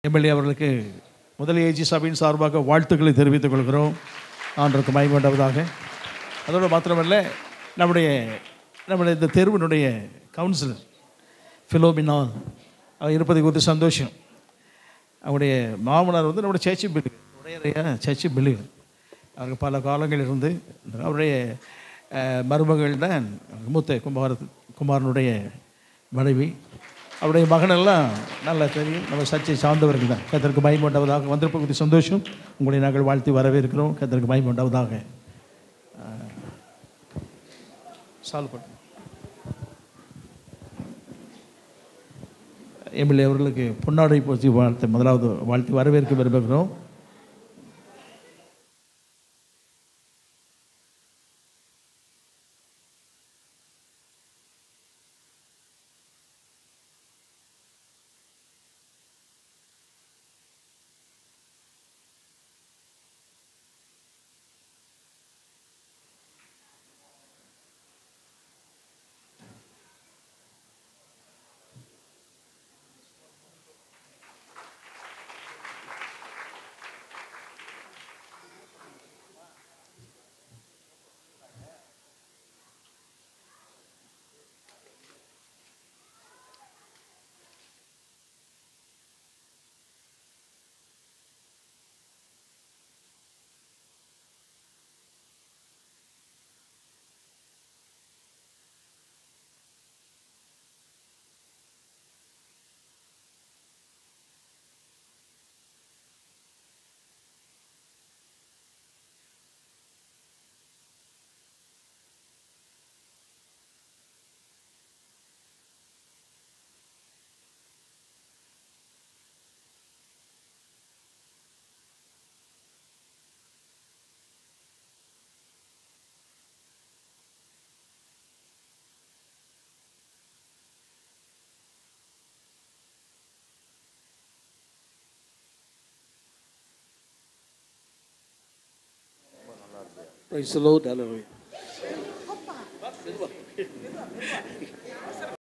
MLA அவர்களுக்கு முதல் AG சபையின் சார்பாக வாழ்த்துக்களை தெரிவித்துக் கொள்கிறோம் ஆண்டருக்கு மயங்கொண்டவதாக அதோடு மாத்திரமல்ல நம்முடைய நம்முடைய இந்த தெருவினுடைய கவுன்சிலர் ஃபிலோமினா அவர் இருப்பதை குறித்து சந்தோஷம் அவருடைய மாமனார் வந்து நம்முடைய சேச்சி பில்லு உடையறையா சேச்சி பில்லு அவருக்கு பல காலங்கள் இருந்து அவருடைய அஹ், மருமகள் தான் மூத்த குமார குமாரனுடைய மனைவி அவருடைய மகனெல்லாம் நல்லா தெரியும் நம்ம சர்ச்சை சார்ந்தவர்கள் தான் கத்தருக்கு பயம் உண்டாவதாக வந்திருப்ப குறித்து சந்தோஷம் உங்களை நாங்கள் வாழ்த்தி வரவேற்கிறோம் கத்தருக்கு பயம் உண்டாவதாக சால்வ் பண்ணு எம்எல்ஏ அவர்களுக்கு பொன்னாடை போச்சு வாழ்த்து முதலாவது வாழ்த்து வரவேற்க விரும்புகிறோம் Praise the Lord. Hallelujah.